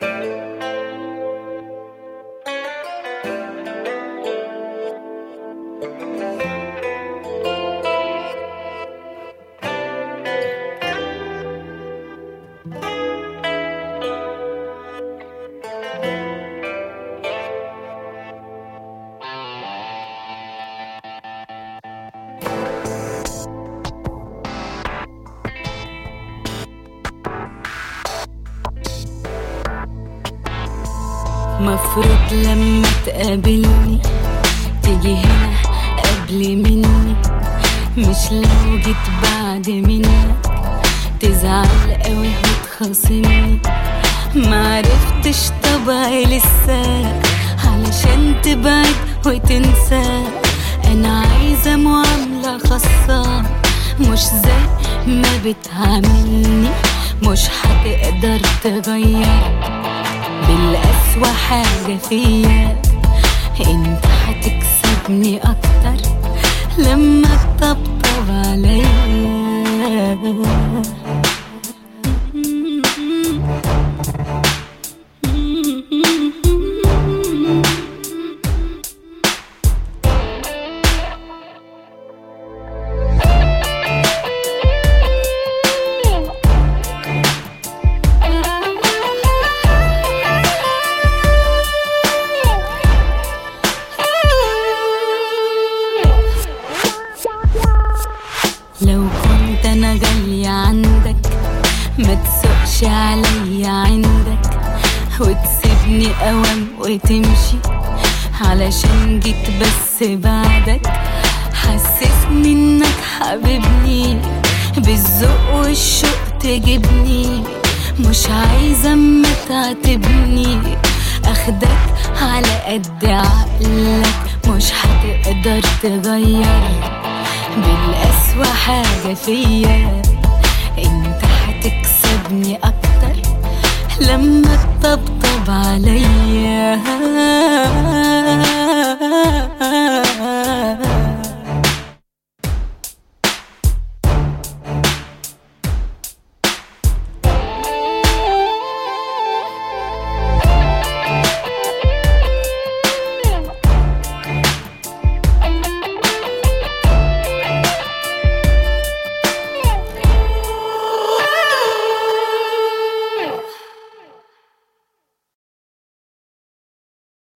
مفروض لما تقابلني تيجي هنا قبل مني مش لو جيت بعد منك تزعل قوي وتخاصمني معرفتش طبعي لسه علشان تبعد وتنسى انا عايزة معاملة خاصة مش زي ما بتعاملني مش هتقدر تغير بالأسوأ حاجة فيا انت هتكسبني اكتر لما تطبطب عليا لو كنت انا غالية عندك ما تسوقش عليا عندك وتسيبني اوام وتمشي علشان جيت بس بعدك حسسني انك حبيبني بالذوق والشوق تجيبني مش عايزة اما تعاتبني اخدك على قد عقلك مش هتقدر تغير بالأسوأ حاجة فيا